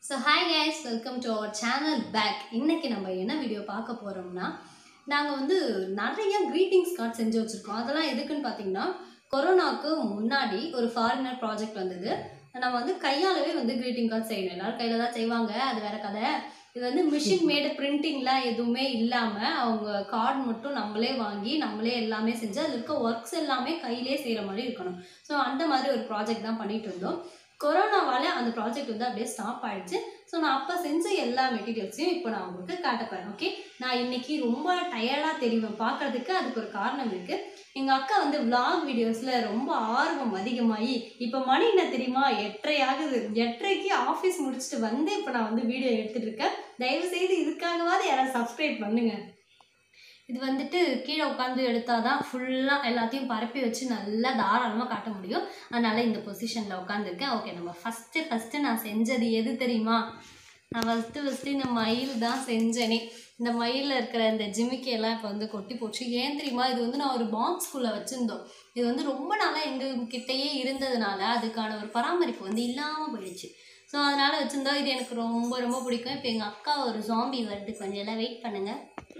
So hi guys welcome to our channel back இன்னைக்கு நம்ம என்ன வீடியோ பார்க்க போகிறோம்னா நாங்கள் வந்து நிறைய க்ரீட்டிங்ஸ் கார்டு செஞ்சு வச்சுருக்கோம் அதெல்லாம் எதுக்குன்னு பார்த்தீங்கன்னா கொரோனாவுக்கு முன்னாடி ஒரு ஃபாரினர் ப்ராஜெக்ட் வந்தது நம்ம வந்து கையாலவே வந்து க்ரீட்டிங் கார்டு செய்யணும் எல்லாரும் கையில் தான் செய்வாங்க அது வேற கதை இது வந்து மிஷின் மேடு பிரிண்டிங்லாம் எதுவுமே இல்லாமல் அவங்க கார்டு மட்டும் நம்மளே வாங்கி நம்மளே எல்லாமே செஞ்சு அதில் இருக்க ஒர்க்ஸ் எல்லாமே கையிலே செய்கிற மாதிரி இருக்கணும் ஸோ அந்த மாதிரி ஒரு ப்ராஜெக்ட் தான் பண்ணிட்டு இருந்தோம் கொரோனாவால் அந்த ப்ராஜெக்ட் வந்து அப்படியே ஸ்டாப் ஆயிடுச்சு ஸோ நான் அப்போ செஞ்ச எல்லா மெட்டீரியல்ஸையும் இப்போ நான் உங்களுக்கு காட்டப்போறேன் ஓகே நான் இன்னைக்கு ரொம்ப டயர்டாக தெரிவேன் பார்க்கறதுக்கு அதுக்கு ஒரு காரணம் இருக்குது எங்கள் அக்கா வந்து vlog வீடியோஸில் ரொம்ப ஆர்வம் அதிகமாகி இப்போ மணி என்ன தெரியுமா எட்டரை ஆகுது எட்டரைக்கு ஆஃபீஸ் முடிச்சுட்டு வந்து இப்போ நான் வந்து வீடியோ எடுத்துகிட்டு இருக்கேன் தயவு செய்து இதுக்காகவாது யாராவது சப்ஸ்கிரைப் பண்ணுங்க இது வந்துட்டு கீழே உட்காந்து எடுத்தால் தான் ஃபுல்லாக எல்லாத்தையும் பரப்பி வச்சு நல்லா தாராளமாக காட்ட முடியும் அதனால் இந்த பொசிஷனில் உட்காந்துருக்கேன் ஓகே நம்ம ஃபஸ்ட்டு ஃபஸ்ட்டு நான் செஞ்சது எது தெரியுமா நான் ஃபஸ்ட்டு ஃபஸ்ட்டு இந்த மயில் தான் செஞ்சேனே இந்த மயிலில் இருக்கிற இந்த ஜிமிக்கி எல்லாம் இப்போ வந்து கொட்டி போச்சு ஏன் தெரியுமா இது வந்து நான் ஒரு பாக்ஸ்குள்ளே வச்சுருந்தோம் இது வந்து ரொம்ப நாளாக எங்கள் கிட்டேயே இருந்ததுனால அதுக்கான ஒரு பராமரிப்பு வந்து இல்லாமல் போயிடுச்சு ஸோ அதனால் வச்சுருந்தோம் இது எனக்கு ரொம்ப ரொம்ப பிடிக்கும் இப்போ எங்கள் அக்கா ஒரு ஜாம்பி வருது கொஞ்சம் எல்லாம் வெயிட் பண்ணுங்கள்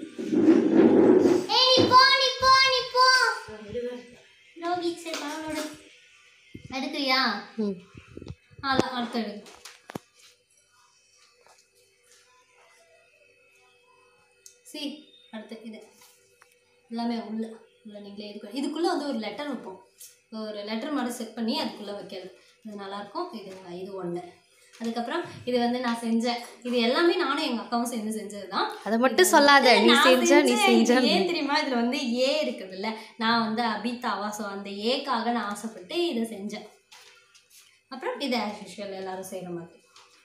ஏய் நீ போ நீ போ நீ போ ரோகிக் சரி பரவாயில்ல எடுக்கிறியா ம். அதான் அடுத்து எடு சி அடுத்து இது எல்லாமே உள்ள உள்ள நீங்களே இது இதுக்குள்ளே வந்து ஒரு லெட்டர் வைப்போம் ஒரு லெட்டர் மட்டும் செட் பண்ணி அதுக்குள்ளே வைக்கிறது இது நல்லாயிருக்கும் இது இது ஒன்று அதுக்கப்புறம் இது வந்து நான் செஞ்சேன் இது எல்லாமே நானும் எங்கள் அக்காவும் சேர்ந்து செஞ்சது தான் அதை மட்டும் சொல்லாத நீ நான் செஞ்ச நீ செஞ்சேன். செஞ்ச இது ஏன் தெரியுமா இதுல வந்து ஏ இருக்குது இல்ல நான் வந்து அபிதாவா ஸோ அந்த ஏக்காக நான் ஆசைப்பட்டு இதை செஞ்சேன் அப்புறம் இது ஆஸ் யூஷுவல் எல்லாரும் செய்கிற மாதிரி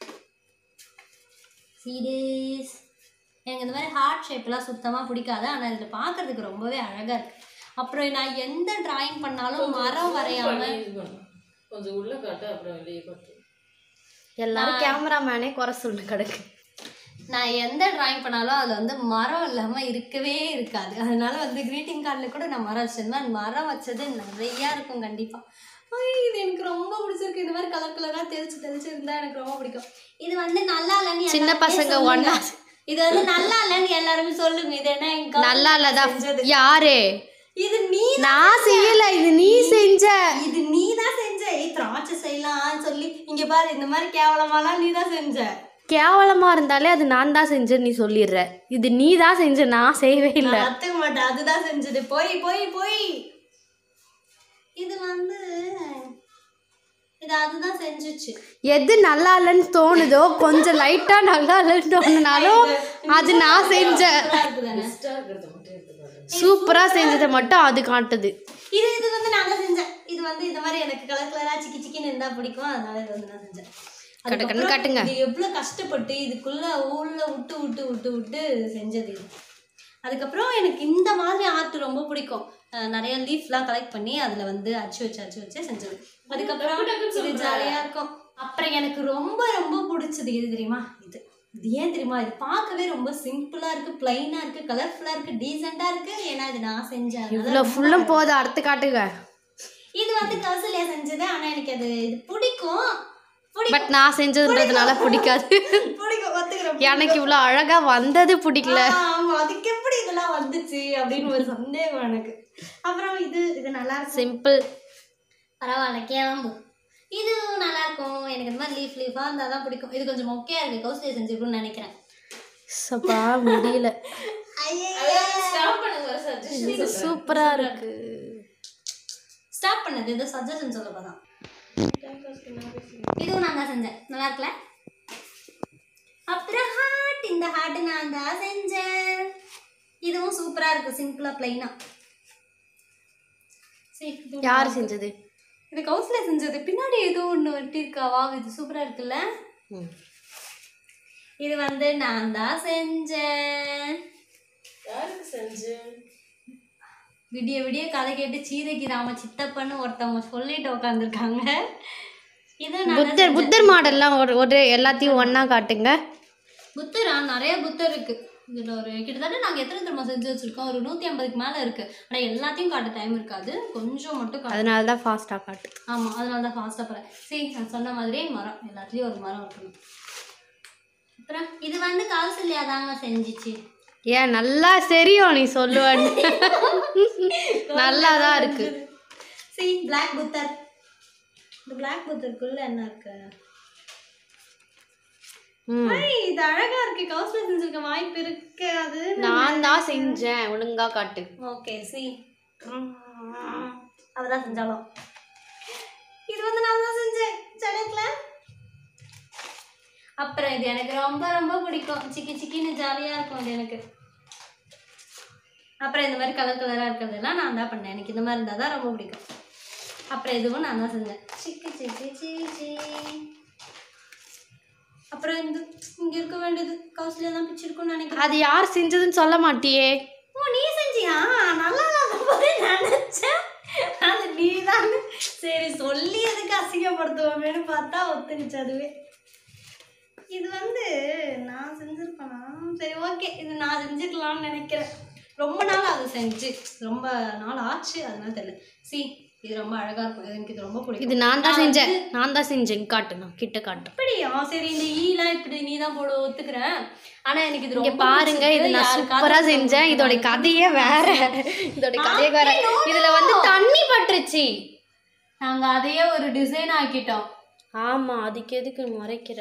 சீரியஸ் எனக்கு இந்த மாதிரி ஹார்ட் ஷேப்லாம் சுத்தமாக பிடிக்காது ஆனால் இதில் பார்க்கறதுக்கு ரொம்பவே அழகாக இருக்கு அப்புறம் நான் எந்த டிராயிங் பண்ணாலும் மரம் வரையாம கொஞ்சம் உள்ள காட்டு அப்புறம் வெளியே காட்டு எல்லாரும் கேமராமேனே குறை சொல்லு கிடக்கு நான் எந்த டிராயிங் பண்ணாலும் அதில் வந்து மரம் இல்லாமல் இருக்கவே இருக்காது அதனால வந்து க்ரீட்டிங் கார்டில் கூட நான் மரம் வச்சிருந்தேன் மரம் வச்சது நிறையா இருக்கும் கண்டிப்பாக இது எனக்கு ரொம்ப பிடிச்சிருக்கு இந்த மாதிரி கலர் கலராக தெளிச்சு தெளிச்சு இருந்தால் எனக்கு ரொம்ப பிடிக்கும் இது வந்து நல்லா இல்லைன்னு சின்ன எல்லாருமே பசங்க சொல்லுங்க. ஒண்ணா இது வந்து நல்லா இல்லைன்னு எல்லாருமே சொல்லுங்க இது என்ன எங்க நல்லா இல்லதான் யாரு இது நீ நான் செய்யல இது நீ செஞ்ச இது நீ தான் செஞ்ச ஏய் திராட்சை செய்யலாம் சொல்லி இங்க பாரு இந்த மாதிரி கேவலமாலாம் நீ தான் செஞ்ச கேவலமா இருந்தாலே அது நான் தான் செஞ்சேன்னு நீ சொல்லிடுற இது நீ தான் செஞ்ச நான் செய்யவே இல்லை நான் ஒத்துக்க மாட்டேன் அதுதான் செஞ்சது போய் போய் போய் இது வந்து இது அதுதான் செஞ்சுச்சு எது நல்லா இல்லைன்னு தோணுதோ கொஞ்சம் லைட்டா நல்லா இல்லைன்னு தோணுனாலும் அது நான் செஞ்சேன் நல்லா இருக்குதானே? பெஸ்ட்டாக இருக்கிறத மட்டும் எடுத்து பாருங்க சூப்பரா செஞ்சதை மட்டும் அது காட்டுது இது இது வந்து நான் தான் செஞ்சேன் இது வந்து இந்த மாதிரி எனக்கு கலர் கலரா சிக்கி சிக்கின்னு இருந்தா பிடிக்கும் அதனால இது வந்து நான் செஞ்சேன் கட்டுக்கன்னு அதுக்கப்புறம் காட்டுங்க. இது எவ்வளவு கஷ்டப்பட்டு இதுக்குள்ள உள்ள விட்டு விட்டு விட்டு விட்டு செஞ்சது இது அதுக்கப்புறம் எனக்கு இந்த மாதிரி ஆர்ட் ரொம்ப பிடிக்கும் அஹ் நிறைய லீஃப்லாம் கலெக்ட் பண்ணி அதுல வந்து அச்சு வச்சு அச்சு வச்சு செஞ்சது அதுக்கப்புறம் இது ஜாலியா இருக்கும் அப்புறம் எனக்கு ரொம்ப ரொம்ப பிடிச்சது எது தெரியுமா இது இது ஏன் தெரியுமா இது பார்க்கவே ரொம்ப சிம்பிளா இருக்கு பிளைனா இருக்கு கலர்ஃபுல்லா இருக்கு டீசெண்டா இருக்கு ஏன்னா இது நான் செஞ்சேன் அதனால இவ்வளோ ஃபுல்லும் போதும் அடுத்து காட்டுங்க இது வந்து கௌசல்யா செஞ்சது ஆனா எனக்கு அது இது பிடிக்கும் பிடிக்கும் பட் நான் செஞ்சதுன்றதுனால பிடிக்காது பிடிக்கும் ஒத்துக்கிறேன் எனக்கு இவ்வளோ அழகா வந்தது பிடிக்கல ஆ, ஆமா அதுக்கு எப்படி இதெல்லாம் வந்துச்சு அப்படின்னு ஒரு சந்தேகம் எனக்கு அப்புறம் இது இது நல்லா இருக்கும் சிம்பிள் பரவாயில்ல கேளம்பு இது நல்லா இருக்கும் எனக்கு இந்த மாதிரி லீஃப் லீஃபா இருந்தால் தான் பிடிக்கும் இது கொஞ்சம் மொக்கையா இருக்கு கௌசல்யா செஞ்சிருக்கும்னு நினைக்கிறேன் சப்பா முடியல ஸ்டாப் பண்ணுங்க ஒரு சஜஷன் சூப்பரா இருக்கு ஸ்டாப் பண்ணது இது சஜஷன் சொல்ல போதான் இதுவும் நான் தான் செஞ்சேன் நல்லா இருக்குல்ல அப்புறம் ஹார்ட் இந்த ஹார்ட் நான் தான் செஞ்சேன் இதுவும் சூப்பரா இருக்கு சிம்பிளா பிளைனா யார் செஞ்சது இது கௌசல்யா செஞ்சது பின்னாடி ஏதோ ஒன்று வெட்டியிருக்கா வா இது சூப்பரா இருக்குல்ல ம். இது வந்து நான் தான் செஞ்சேன் யாருக்கு செஞ்சு விடிய விடிய கதை கேட்டு சீதைக்கு ராம சித்தப்பன்னு ஒருத்தவங்க சொல்லிட்டு உட்காந்துருக்காங்க இது நான் தான் புத்தர் புத்தர் மாடல்லாம் ஒரு ஒரு எல்லாத்தையும் ஒண்ணா காட்டுங்க புத்தரா நிறைய புத்தர் இருக்கு இதில் ஒரு கிட்டத்தட்ட நாங்கள் எத்தனை திரும்ப செஞ்சு வச்சிருக்கோம் ஒரு நூற்றி ஐம்பதுக்கு மேலே இருக்கு ஆனால் எல்லாத்தையும் காட்ட டைம் இருக்காது கொஞ்சம் மட்டும் காட்டு அதனால தான் ஃபாஸ்ட்டாக காட்டு ஆமாம் அதனால தான் ஃபாஸ்ட்டாக போகிறேன் சரி நான் சொன்ன மாதிரியே மரம் எல்லாத்துலேயும் ஒரு மரம் இருக்கணும் அப்புறம் இது வந்து கௌசல்யா தாங்க செஞ்சுச்சு ஏன் நல்லா தெரியும் நீ சொல்லுவேன்னு நல்லா தான் இருக்கு சி பிளாக் புத்தர் இந்த பிளாக் புத்தருக்குள்ள என்ன இருக்கு ம் ஐய், இது அழகா இருக்கு கௌசல்யா செஞ்சிருக்க வாய்ப்பு இருக்கு அது நான் தான் செஞ்சேன் ஒழுங்கா காட்டு ஓகே சி அவதான் செஞ்சாலும் இது வந்து நான் தான் செஞ்சேன் சடத்துல அப்புறம் இது எனக்கு ரொம்ப ரொம்ப பிடிக்கும் சிக்கி சிக்கின்னு ஜாலியா இருக்கும் இது எனக்கு அப்புறம் இந்த மாதிரி கலர் கலரா இருக்கிறதெல்லாம் நான் தான் பண்ணேன் எனக்கு இந்த மாதிரி இருந்தால் தான் ரொம்ப பிடிக்கும் அப்புறம் இதுவும் நான் தான் செஞ்சேன் சிக்கி சிக்கி சீச்சி அப்புறம் இந்த இங்க இருக்க வேண்டியது கௌசல்யா தான் பிடிச்சிருக்கும்னு நினைக்கிறேன் அது யார் செஞ்சதுன்னு சொல்ல மாட்டியே ஓ நீ செஞ்சியா நல்லா போதே நினைச்சேன் அது நீ தான் சரி சொல்லி எதுக்கு அசிங்கப்படுத்துவோமேனு பார்த்தா ஒத்துக்குச்சு அதுவே இது வந்து நான் செஞ்சிருப்பேனா சரி ஓகே இது நான் செஞ்சுக்கலாம்னு நினைக்கிறேன் ரொம்ப நாள் அது செஞ்சு ரொம்ப நாள் ஆச்சு அதனால தெரியல சி இது ரொம்ப அழகா இருக்கும் எனக்கு இது ரொம்ப பிடிக்கும் இது நான் தான் செஞ்சேன் நான் தான் செஞ்சேன் காட்டு நான் கிட்ட காட்டு அப்படியா சரி இந்த ஈலாம் இப்படி நீ தான் போட ஒத்துக்கிறேன் ஆனா எனக்கு இது இங்க ரொம்ப பாருங்க இது நான் பிடிச்சிருக்கு. சூப்பரா யாருக்காவது செஞ்சேன் இதோட கதையே வேற இதோட கதையே வேற இதுல வந்து தண்ணி பட்டுருச்சு நாங்க அதையே ஒரு டிசைன் ஆக்கிட்டோம் ஆமா அதுக்கு எதுக்கு மறைக்கிற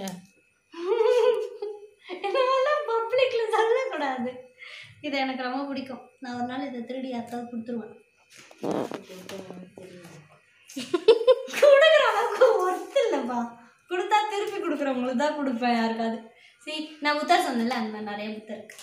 இதெல்லாம் பப்ளிக்ல சொல்லக்கூடாது இது எனக்கு ரொம்ப பிடிக்கும் நான் ஒரு நாள் இதை திருடி யாருக்காவது கொடுத்துருவேன் கொடுக்குற அளவுக்கு ஒர்த்து இல்லைப்பா கொடுத்தா திருப்பி கொடுக்குறவங்களுக்கு தான் கொடுப்பேன் யாருக்காவது சரி நான் புத்தர் சொன்னேன்ல அந்த மாதிரி நிறைய புத்தர் இருக்கு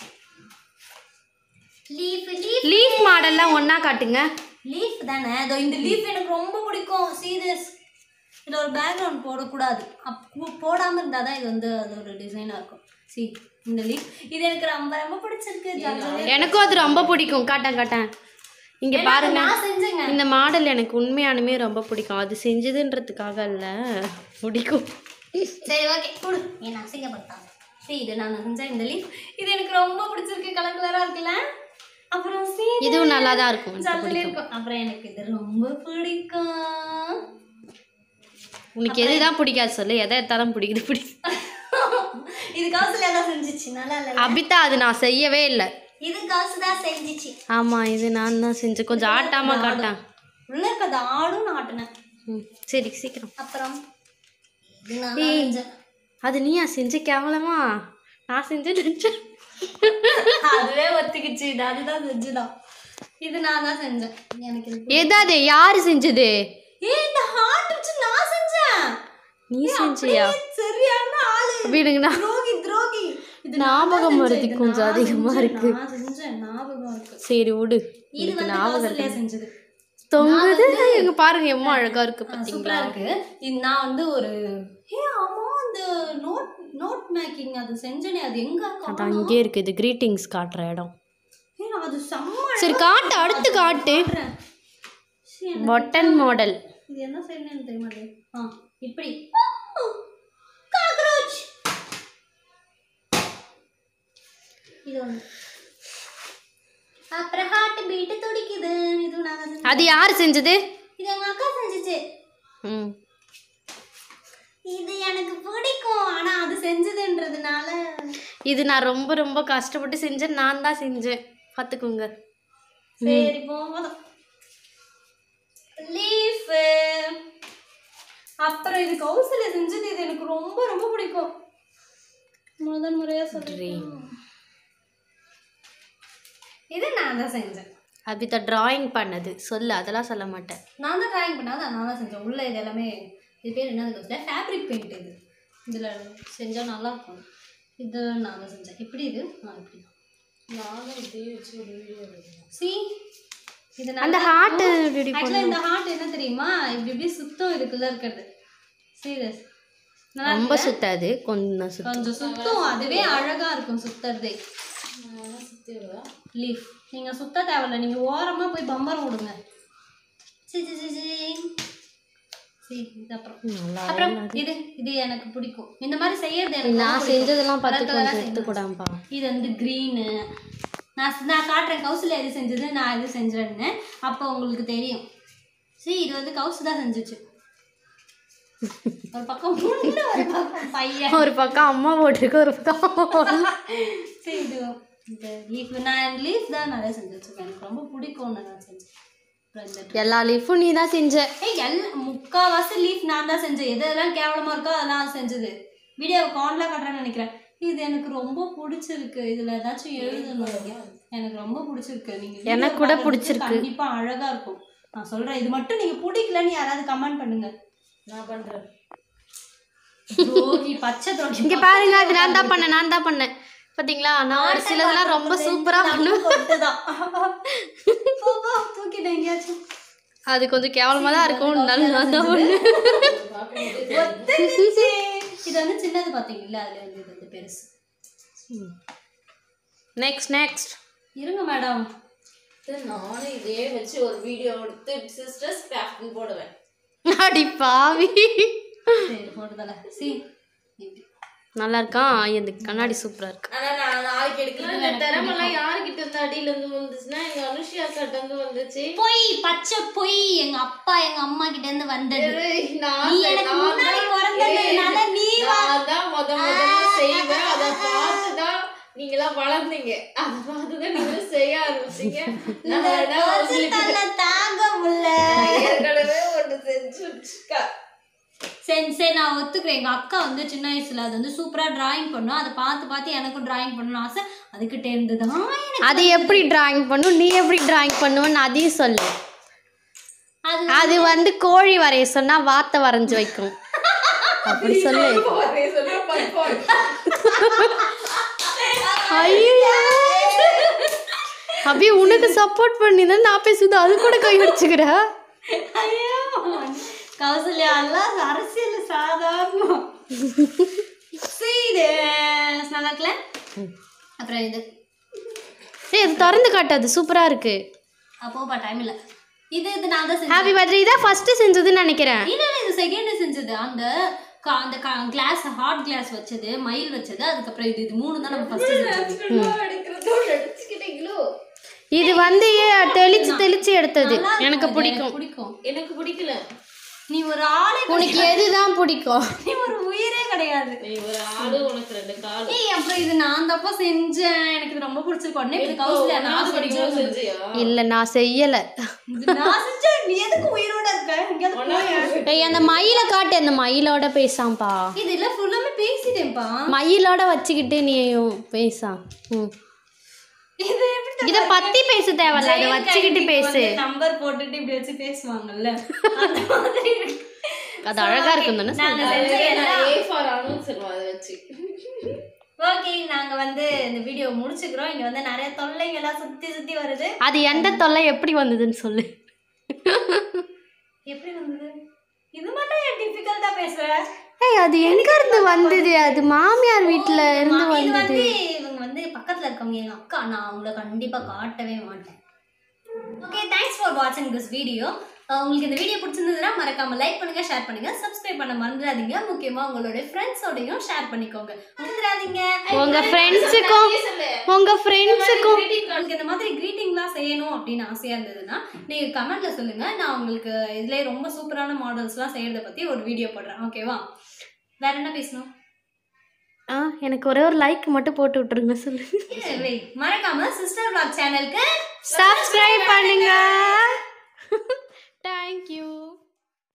லீஃப் லீஃப் லீஃப் மாடல்லாம் ஒண்ணா காட்டுங்க லீஃப் தானே இதோ இந்த லீஃப் எனக்கு ரொம்ப பிடிக்கும் சீரியஸ் இதில் ஒரு பேக்ரவுண்ட் போடக்கூடாது அப் போடாமல் இருந்தால் தான் இது வந்து அது ஒரு டிசைனாக இருக்கும் சி இந்த லீஃப் இது எனக்கு ரொம்ப ரொம்ப பிடிச்சிருக்கு ஜாலியாக எனக்கும் அது ரொம்ப பிடிக்கும் காட்டேன் காட்டேன் இங்க பாருங்க நான் செஞ்சேங்க இந்த மாடல் எனக்கு உண்மையானுமே ரொம்ப பிடிக்கும் அது செஞ்சதுன்றதுக்காக இல்ல பிடிக்கும் சரி ஓகே கொடு என்ன அசிங்கப்படுத்தாங்க சரி இது நான் செஞ்சேன் இந்த லீஃப் இது எனக்கு ரொம்ப பிடிச்சிருக்கு கலர் கலராக இருக்குல்ல அப்புறம் சரி இதுவும் நல்லா தான் இருக்கும் எனக்கு ஜாலியாக பிடிக்கும் இருக்கும் அப்புறம் எனக்கு இது ரொம்ப பிடிக்கும் உனக்கு எதுதான் பிடிக்காது சொல்லு எதை எடுத்தாலும் பிடிக்குது பிடிக்கும் இது கௌசல்யா தான் செஞ்சிச்சு நல்லா இல்லை அபிதா அது நான் செய்யவே இல்லை இது காசு தான் செஞ்சிச்சு ஆமா இது நான் தான் செஞ்சேன் கொஞ்சம் ஆட்டாம காட்டேன் உள்ள இருக்கிறது ஆடும் நான் ஆட்டினேன் ம், சரி சீக்கிரம் அப்புறம் இது நான் தான் செஞ்சேன் அது நீயா செஞ்ச கேவலமா நான் செஞ்சேன் நினைச்சேன் அதுவே ஒத்துக்குச்சு இது அதுதான் செஞ்சுதான் இது நான் தான் செஞ்சேன் எனக்கு இது எதாது யாரு செஞ்சது ஏ இந்த ஹார்ட் வச்சு நான் செஞ்சேன் நீ செஞ்சியா ஏய், சரியான ஆளு அப்படின்னா துரோகி துரோகி இது ஞாபகம் நான் மறதி செஞ்சேன், இது கொஞ்சம் நான் அதிகமா செஞ்சேன், இருக்கு. நான் செஞ்சேன் ஞாபகம் இருக்கு சரி விடு இது வந்து கௌசல்யா செஞ்சது தொங்குது எங்க பாருங்க எம்மா அழகா இருக்கு சூப்பரா பாத்தீங்களா இருக்கு இது நான் வந்து ஒரு ஏ ஆமா அந்த நோட் நோட் மேக்கிங் அது செஞ்சனே அது எங்க அது காணோம்? அங்கே இருக்கு இது கிரீட்டிங்ஸ் காட்டுற இடம் ஏ, அது செம்ம சரி காட்டு அடுத்து காட்டு காட்டுறேன். சீ, எனக்கு பட்டன் மாடல் இது என்ன செய்யணும்னு தெரிய மாட்டேங்குது ஆ இப்படி காக்ரோச் இது ஒன்று அப்புறம் ஹார்ட் பீட்டு துடிக்குது இது நாங்க செஞ்ச- அது யார் செஞ்சது இது எங்க அக்கா செஞ்சுச்சு ம் இது எனக்கு பிடிக்கும் ஆனா அது செஞ்சதுன்றதுனால இது நான் ரொம்ப ரொம்ப கஷ்டப்பட்டு செஞ்சேன் நான் தான் செஞ்சேன் பார்த்துக்கோங்க சரி போதும் லீஃப் அப்புறம் இது கௌசல்யா செஞ்சது இது எனக்கு ரொம்ப ரொம்ப பிடிக்கும் முதல் முறையா சொல்றேன் இது நான் தான் செஞ்சேன் அபிதா டிராயிங் பண்ணது சொல்லு அதெல்லாம் சொல்ல மாட்டேன் நான் தான் ட்ராயிங் பண்ணாத நான் தான் செஞ்சேன் உள்ள இது எல்லாமே இது பேர் என்னது கௌசல்யா ஃபேப்ரிக் பெயிண்ட் இது இதில் செஞ்சால் நல்லா இருக்கும் இது நான் தான் செஞ்சேன் இப்படி இது ஆ இப்படி தான் நானும் இப்படியே வச்சு ஒரு வீடியோ எடுக்கிறேன் சி இது அந்த நல்லா ஹார்ட் ஆக்சுவலாக இந்த ஹார்ட் என்ன தெரியுமா இப்படி இப்படி சுத்தம் இதுக்குள்ள இருக்கிறது சீரியஸ் ரொம்ப சுத்தாது கொஞ்சம் சுத்தம் கொஞ்சம் சுத்தம் அதுவே அழகா இருக்கும் சுத்துறதே நான் சுற்றி விடுவா லீஃப் நீங்க சுத்த தேவையில்ல நீங்க ஓரமா போய் பம்பரம் விடுங்க சி சி சி சி சி, இது அப்புறம் நல்லா அப்புறம் இது இது எனக்கு பிடிக்கும் இந்த மாதிரி செய்யறது எனக்கு நான் ரொம்ப பிடிக்கும். செஞ்சதெல்லாம் பார்த்து Colour colour ஆ கொஞ்சம் செய்யணும். எடுத்துக்கூடாம்பா இது வந்து க்ரீனு நான் நான் காட்டுறேன் கௌசல்யா எது செஞ்சது நான் எது செஞ்சேன்னு அப்போ உங்களுக்கு தெரியும் சரி இது வந்து கௌசு தான் செஞ்சுச்சு ஒரு பக்கம் பொண்ணு ஒரு பக்கம் பையன் ஒரு பக்கம் அம்மா போட்டிருக்கு ஒரு பக்கம் சரி இது இந்த லீஃப் நான் லீஃப் தான் நிறைய செஞ்சு வச்சிருக்கேன் எனக்கு ரொம்ப பிடிக்கும்னு நான் செஞ்சேன் அப்புறம் இந்த எல்லா லீஃபும் நீ தான் செஞ்ச ஏய் எல்லா முக்கால்வாசி லீஃப் நான் தான் செஞ்சேன் எது எதெல்லாம் கேவலமா இருக்கோ அதெல்லாம் செஞ்சது வீடியோ கான்ல காட்டுறேன்னு நினைக்கிறேன் இது எனக்கு ரொம்ப பிடிச்சிருக்கு இதுல ஏதாச்சும் எழுதணும் எனக்கு ரொம்ப பிடிச்சிருக்கு நீங்க video எனக்கு கூட பார்க்கறதுக்கு பிடிச்சிருக்கு. கண்டிப்பா அழகா இருக்கும் நான் சொல்றேன் இது மட்டும் நீங்க பிடிக்கலன்னு யாராவது கமெண்ட் பண்ணுங்க நான் பண்றேன் துரோகி பச்சை துரோகி இங்க பாருங்க அது நான் தான் பண்ணேன் நான் தான் பண்ணேன் பாத்தீங்களா நான் ஒரு சிலதெல்லாம் ரொம்ப சூப்பரா பண்ணுவேன் பண்ணுவேன் தூக்கிட்டேன் எங்கேயாச்சும் அது கொஞ்சம் கேவலமா தான் இருக்கும் இருந்தாலும் நான் தான் பண்ணேன் பார்க்கும்போது ஒத்துக்கிச்சு. இது வந்து சின்னது பாத்தீங்கல்ல அதுல வந்து இது வந்து பெருசு நெக்ஸ்ட் நெக்ஸ்ட் இருங்க மேடம் நானும் இதே வச்சு ஒரு வீடியோ எடுத்து சிஸ்டர்ஸ் கிராஃப்ட்னு போடுவேன் அடி பாவி சரி போடுதல சி இப்படி நல்லா இருக்கான் இந்த கண்ணாடி சூப்பரா இருக்கு ஆனா நான் நாளைக்கு எடுக்கலாம் இந்த திறமெல்லாம் யாருக்கிட்ட இருந்து அடியில இருந்து வந்துச்சுன்னா எங்க அனுஷியா கிட்ட இருந்து வந்துச்சு பொய் பச்சை பொய் எங்க அப்பா எங்க அம்மா கிட்ட இருந்து வந்தது ஏய், நான் நீ செ- எனக்கு நான் முன்னாடி தான் பிறந்ததுனால ஏய், நீ நான் தான் முத முதல்ல செய்வேன் அதை பார்த்து தான் நீங்களாம் வளர்ந்தீங்க அதை பார்த்து தான் நீங்களும் செய்ய ஆரம்பிச்சீங்க நான் வேணா உங்களுக்கு தாங்க முடியல ஏற்கனவே ஒன்று செஞ்சு வச்சுக்கா சரி சரி நான் ஒத்துக்கிறேன் எங்க அக்கா வந்து சின்ன வயசுல அது வந்து சூப்பரா டிராயிங் பண்ணும் அதை பார்த்து பார்த்து எனக்கும் டிராயிங் பண்ணணும்னு ஆசை அதுக்கிட்ட இருந்து தான் எனக்கு அது எப்படி டிராயிங் பண்ணும் நீ எப்படி டிராயிங் பண்ணுவேன்னு அதையும் சொல்லு அது அது வந்து கோழி வரைய சொன்னா வாத்தை வரைஞ்சு வைக்கும் அப்படி சொல்லு சொல்ல பார்ப்போம் ஐயோ அப்படியே உனக்கு சப்போர்ட் பண்ணி தான் நான் பேசுது அது கூட கை அடிச்சுக்கிற ஐயோ கௌசல்யா எல்லாம் அரசியல் சாதாரணம் சீடு நல்லா இருக்குல்ல அப்புறம் இது ஏய் அது திறந்து காட்டாது சூப்பரா இருக்கு அப்போப்பா டைம் இல்லை இது இது நான் தான் செஞ்சேன் ஹாப்பி பர்த்டே இதான் ஃபர்ஸ்ட் செஞ்சதுன்னு நினைக்கிறேன் இல்ல இல்ல இது செகண்ட் செஞ்சது அந்த க- அந்த கிளாஸ் ஹார்ட் கிளாஸ் வச்சது மயில் வச்சது அதுக்கப்புறம் இது இது மூணு தான் நம்ம ஃபர்ஸ்ட் செஞ்சது எடுக்கிறதோ நடிச்சுக்கிட்டீங்களோ இது வந்து தெளிச்சு தெளிச்சு எடுத்தது நல்லா இருக்கும் எனக்கு அது, பிடிக்கும் பிடிக்கும் எனக்கு பிடிக்கல நீ ஒரு ஆளே உனக்கு எதுதான் பிடிக்கும் நீ ஒரு உயிரே கிடையாது நீ ஒரு ஆளு உனக்கு ரெண்டு கால் ஏய் அப்புறம் இது நான் தப்பா செஞ்சேன் எனக்கு இது ரொம்ப பிடிச்சிருக்கு உடனே இது கௌசல்யா நான் படிக்கும் செஞ்சேன் செஞ்சியா இல்ல நான் செய்யல இது நான் செஞ்சேன் நீ எதுக்கு உயிரோட இருக்க எங்கேயாவது போயா? ஏய் அந்த மயில காட்டு அந்த மயிலோட பேசாம்பா இது இல்ல ஃபுல்லாமே பேசிட்டேன்ப்பா மயிலோட வச்சுக்கிட்டு நீயும் பேசா ம் இது எப்படி இத பத்தி பேச தேவையில்ல அதை வச்சுக்கிட்டு பேசு நம்பர் போட்டுட்டு இப்படி வச்சு பேசுவாங்கல்ல அந்த மாதிரி இருக்கு. அது அழகா இருக்கும் தானே நாங்க செஞ்ச எல்லாம் ஏ ஃபார் ஆனும் சொல்லுவோம் அதை வச்சு ஓகே நாங்க வந்து இந்த வீடியோ முடிச்சுக்கிறோம் இங்க வந்து நிறைய தொல்லைங்க எல்லாம் சுத்தி சுத்தி வருது அது எந்த தொல்லை எப்படி வந்ததுன்னு சொல்லு எப்படி வந்தது இது மட்டும் ஏன் டிஃபிகல்ட்டா பேசுற ஏய் அது எங்க இருந்து வந்தது அது மாமியார் வீட்ல இருந்து மா- இது வந்தது வந்து இவங்க வந்து பக்கத்துல இருக்கவங்க எங்க அக்கா நான் அவங்கள கண்டிப்பா காட்டவே மாட்டேன் ஓகே தேங்க்ஸ் ஃபார் வாட்சிங் திஸ் வீடியோ உங்களுக்கு இந்த வீடியோ பிடிச்சிருந்ததுன்னா மறக்காம லைக் பண்ணுங்க ஷேர் பண்ணுங்க சப்ஸ்கிரைப் பண்ண மறந்துடாதீங்க முக்கியமா உங்களுடைய ஃப்ரெண்ட்ஸோடையும் ஷேர் பண்ணிக்கோங்க மறந்துடாதீங்க உங்க ஃப்ரெண்ட்ஸுக்கும் உங்க ஃப்ரெண்ட்ஸுக்கும் உங்களுக்கு இந்த மாதிரி கிரீட்டிங்லாம் செய்யணும் அப்படின்னு ஆசையா இருந்ததுன்னா நீங்க கமெண்ட்ல சொல்லுங்க நான் உங்களுக்கு இதுலயே ரொம்ப சூப்பரான மாடல்ஸ்லாம் செய்யறத பத்தி ஒரு வீடியோ போடுறேன் ஓகேவா வேற என்ன பேசணும் ஆ எனக்கு ஒரே ஒரு லைக் மட்டும் போட்டு விட்டுருங்க சொல்லு Wait, மறக்காம சிஸ்டர் vlog சேனலுக்கு சப்ஸ்கிரைப் பண்ணுங்க தேங்க்யூ